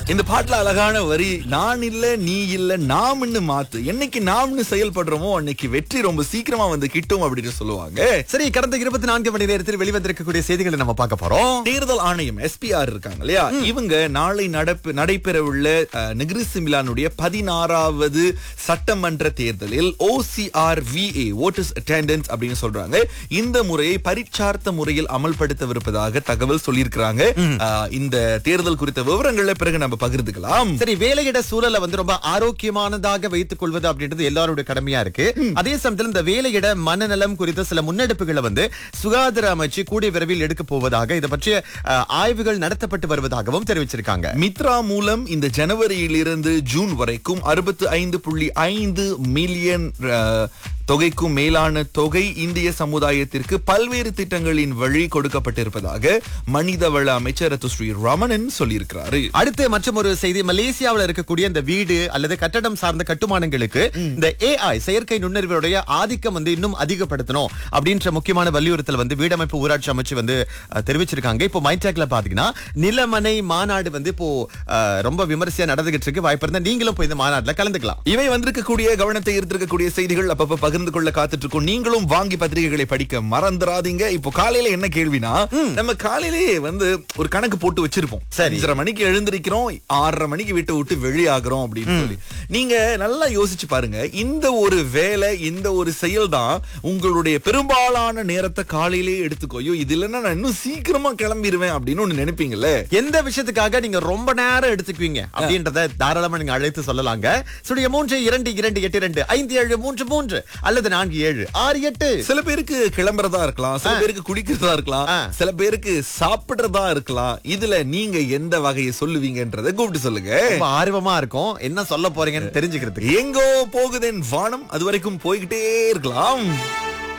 இந்த பாட்டுல அழகான வரி நான் இல்ல நீ இல்ல நாம்னு மாத்து என்னைக்கு நாம்னு செயல்படுறோமோ அன்னைக்கு வெற்றி ரொம்ப சீக்கிரமா வந்து கிட்டும் அப்படின்னு சொல்லுவாங்க சரி கடந்த இருபத்தி நான்கு மணி நேரத்தில் வெளிவந்திருக்கக்கூடிய செய்திகளை நம்ம பார்க்க போறோம் தேர்தல் ஆணையம் எஸ்பிஆர் இருக்காங்க இல்லையா இவங்க நாளை நடப்பு நடைபெறவுள்ள அஹ், நெகிரிசு மிலானுடைய பதினாறாவது சட்டமன்ற தேர்தலில் ஓசிஆர் விஏ ஓட்டர்ஸ் அட்டெண்டன்ஸ் அப்படின்னு சொல்றாங்க இந்த முறையை பரீட்சார்த்த முறையில் அமல்படுத்தவிருப்பதாக தகவல் சொல்லியிருக்கிறாங்க அஹ், இந்த தேர்தல் குறித்த விவரங்களை பிறகு நம்ம பகிர்ந்துக்கலாம் சரி வேலையிட சூழலை வந்து ரொம்ப ஆரோக்கியமானதாக வைத்துக் கொள்வது அப்படின்றது எல்லாருடைய கடமையா இருக்கு அதே சமயத்தில் இந்த வேலையிட மனநலம் குறித்த சில முன்னெடுப்புகளை வந்து சுகாதார அமைச்சு கூடிய விரைவில் எடுக்க போவதாக இதை பற்றிய அஹ், ஆய்வுகள் நடத்தப்பட்டு வருவதாகவும் தெரிவிச்சிருக்காங்க மித்ரா மூலம் இந்த ஜனவரியிலிருந்து ஜூன் வரைக்கும் அறுபத்து ஐந்து புள்ளி ஐந்து மில்லியன் அஹ், தொகைக்கும் மேலான தொகை இந்திய சமுதாயத்திற்கு பல்வேறு திட்டங்களின் வழி கொடுக்கப்பட்டிருப்பதாக மனிதவள அமைச்சர் ரத்துஸ்ரீ ரமணன் சொல்லியிருக்கிறாரு அடுத்து மற்றும் ஒரு செய்தி மலேசியாவில் இருக்கக்கூடிய இந்த வீடு அல்லது கட்டடம் சார்ந்த கட்டுமானங்களுக்கு இந்த ஏஐ செயற்கை நுண்ணறிவுடைய ஆதிக்கம் வந்து இன்னும் அதிகப்படுத்தணும் அப்படின்ற முக்கியமான வலியுறுத்தல் வந்து வீடமைப்பு ஊராட்சி அமைச்சு வந்து அஹ், தெரிவிச்சிருக்காங்க இப்போ மைடேக்ல பாத்தீங்கன்னா நிலமனை மாநாடு வந்து இப்போ அஹ், ரொம்ப விமர்சையா நடந்துகிட்டு இருக்கு வாய்ப்பு இருந்தா நீங்களும் போய் இந்த மாநாட்டுல கலந்துக்கலாம் இவை வந்திருக்கக்கூடிய கவனத்தை ஈர்த்திருக்கக்கூடிய செய்திகள் அப்பப்ப பகிர்ந்து கொள்ள காத்துட்டு இருக்கோம் நீங்களும் வாங்கி பத்திரிகைகளை படிக்க மறந்துடாதீங்க இப்போ காலையில என்ன கேள்வினா நம்ம காலையிலேயே வந்து ஒரு கணக்கு போட்டு வச்சிருப்போம் சரி. அஞ்சரை மணிக்கு எழுந்திருக்கிறோம் ஆறரை மணிக்கு வீட்டை விட்டு வெளியாகிறோம் அப்படின்னு சொல்லி நீங்க நல்லா யோசிச்சு பாருங்க இந்த ஒரு வேலை இந்த ஒரு செயல் தான் உங்களுடைய பெரும்பாலான நேரத்தை காலையிலேயே எடுத்துக்கோ ஐயோ இது இல்லைன்னா நான் இன்னும் சீக்கிரமா கிளம்பிடுவேன் அப்படின்னு ஒண்ணு நினைப்பீங்கல்ல எந்த விஷயத்துக்காக நீங்க ரொம்ப நேரம் எடுத்துக்குவீங்க அப்படின்றத தாராளமா நீங்க அழைத்து சொல்லலாங்க சுடைய மூன்று இரண்டு இரண்டு எட்டு இரண்டு ஐந்து ஏழு மூன்று மூன்று அல்லது நான்கு ஏழு ஆறு எட்டு சில பேருக்கு கிளம்புறதா இருக்கலாம் சில பேருக்கு குடிக்கிறதா இருக்கலாம் ஆ. சில பேருக்கு சாப்பிடுறதா இருக்கலாம் இதுல நீங்க எந்த வகையை சொல்லுவீங்கன்றதை கூப்பிட்டு சொல்லுங்க ரொம்ப ஆர்வமா இருக்கும் என்ன சொல்ல போறீங்கன்னு தெரிஞ்சுக்கிறதுக்கு எங்கோ போகுதேன் வானம் அது வரைக்கும் போய்கிட்டே இருக்கலாம்